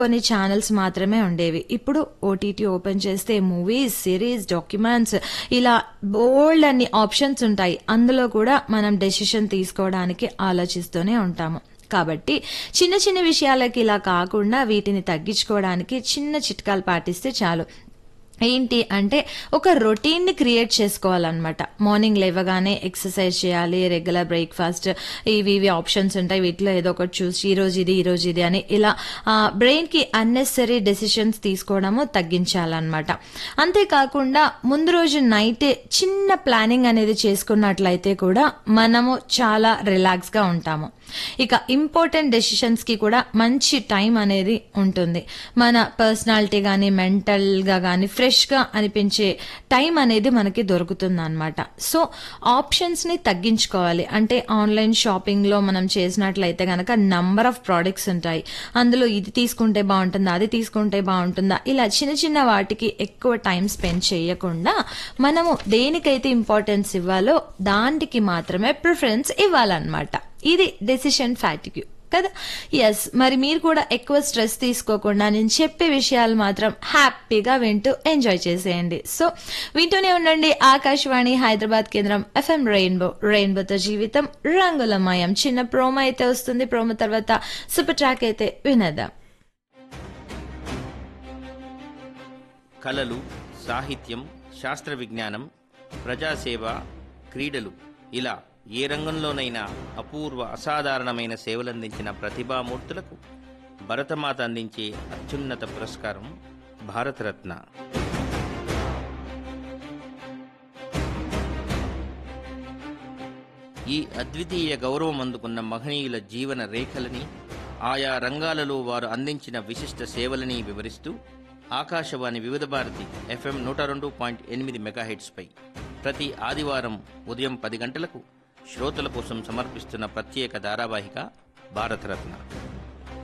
కొన్ని ఛానల్స్ మాత్రమే ఉండేవి ఇప్పుడు ఓటీటీ ఓపెన్ చేస్తే మూవీస్ సిరీస్ డాక్యుమెంట్స్ ఇలా బోల్డ్ అన్ని ఆప్షన్స్ ఉంటాయి అందులో కూడా మనం డెసిషన్ తీసుకోవడానికి ఆలోచిస్తూనే ఉంటాము కాబట్టి చిన్న చిన్న విషయాలకి ఇలా కాకుండా వీటిని తగ్గించుకోవడానికి చిన్న చిట్కాలు పాటిస్తే చాలు ఏంటి అంటే ఒక రొటీన్ ని క్రియేట్ చేసుకోవాలన్నమాట మార్నింగ్ లేవగానే ఎక్సర్సైజ్ చేయాలి రెగ్యులర్ బ్రేక్ఫాస్ట్ ఇవి ఇవి ఆప్షన్స్ ఉంటాయి వీటిలో ఏదో ఒకటి చూసి ఈ రోజు ఇది ఈ రోజు ఇది అని ఇలా బ్రెయిన్ కి అన్నెసరీ డెసిషన్స్ తీసుకోవడము తగ్గించాలన్నమాట అంతేకాకుండా ముందు రోజు నైటే చిన్న ప్లానింగ్ అనేది చేసుకున్నట్లయితే కూడా మనము చాలా రిలాక్స్ గా ఉంటాము ఇక ఇంపార్టెంట్ డెసిషన్స్ కి కూడా మంచి టైం అనేది ఉంటుంది మన పర్సనాలిటీ గానీ మెంటల్ గా గానీ ఫ్రెష్ గా అనిపించే టైం అనేది మనకి దొరుకుతుంది అనమాట సో ఆప్షన్స్ ని తగ్గించుకోవాలి అంటే ఆన్లైన్ షాపింగ్ లో మనం చేసినట్లయితే గనక నంబర్ ఆఫ్ ప్రోడక్ట్స్ ఉంటాయి అందులో ఇది తీసుకుంటే బాగుంటుందా అది తీసుకుంటే బాగుంటుందా ఇలా చిన్న చిన్న వాటికి ఎక్కువ టైం స్పెండ్ చేయకుండా మనము దేనికైతే ఇంపార్టెన్స్ ఇవ్వాలో దానికి మాత్రమే ప్రిఫరెన్స్ ఇవ్వాలన్నమాట ఇది డెసిషన్ ఫ్యాటిక్యూ కదా ఎస్ మరి మీరు కూడా ఎక్కువ స్ట్రెస్ తీసుకోకుండా నేను చెప్పే విషయాలు మాత్రం హ్యాపీగా వింటూ ఎంజాయ్ చేసేయండి సో వింటూనే ఉండండి ఆకాశవాణి హైదరాబాద్ కేంద్రం ఎఫ్ఎం రెయిన్బో రెయిన్బోతో జీవితం రంగులమయం చిన్న ప్రోమో అయితే వస్తుంది ప్రోమో తర్వాత సూపర్ ట్రాక్ అయితే వినేద్దాం కళలు సాహిత్యం శాస్త్ర విజ్ఞానం ప్రజాసేవ క్రీడలు ఇలా ఏ రంగంలోనైనా అపూర్వ అసాధారణమైన సేవలందించిన ప్రతిభామూర్తులకు భరతమాత అందించే అత్యున్నత పురస్కారం భారతరత్న ఈ అద్వితీయ గౌరవం అందుకున్న మహనీయుల జీవన రేఖలని ఆయా రంగాలలో వారు అందించిన విశిష్ట సేవలని వివరిస్తూ ఆకాశవాణి వివిధ భారతి ఎఫ్ఎం నూట రెండు పాయింట్ ఎనిమిది మెగాహెట్స్పై ప్రతి ఆదివారం ఉదయం పది గంటలకు శ్రోతల కోసం సమర్పిస్తున్న ప్రత్యేక ధారావాహిక భారతరత్న